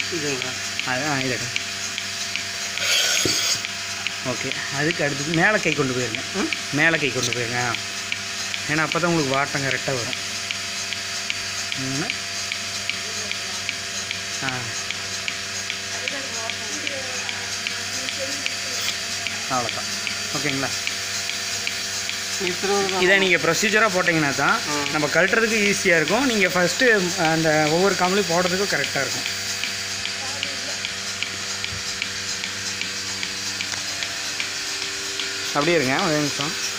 இதுங்களா அதான் இது ஓகே அதுக்கு அடுத்தது மேலே கை கொண்டு போயிருங்க ம் மேலே கை கொண்டு போயிருங்க ஆ. ஏன்னா அப்போ தான் உங்களுக்கு வாட்டம் கரெக்டாக வரும் மூணு ஆ அவ்வளோதான் ஓகேங்களா நிறுத்துறது தான் இதை நீங்கள் ப்ரொசீஜராக போட்டிங்கன்னா தான் ம். நம்ம கழட்டுறதுக்கு ஈஸியாக இருக்கும் நீங்கள் ஃபஸ்ட்டு அந்த ஒவ்வொரு காமலையும் போடுறதுக்கும் கரெக்டாக இருக்கும் அப்படியே இருங்க ஒரு நிமிஷம்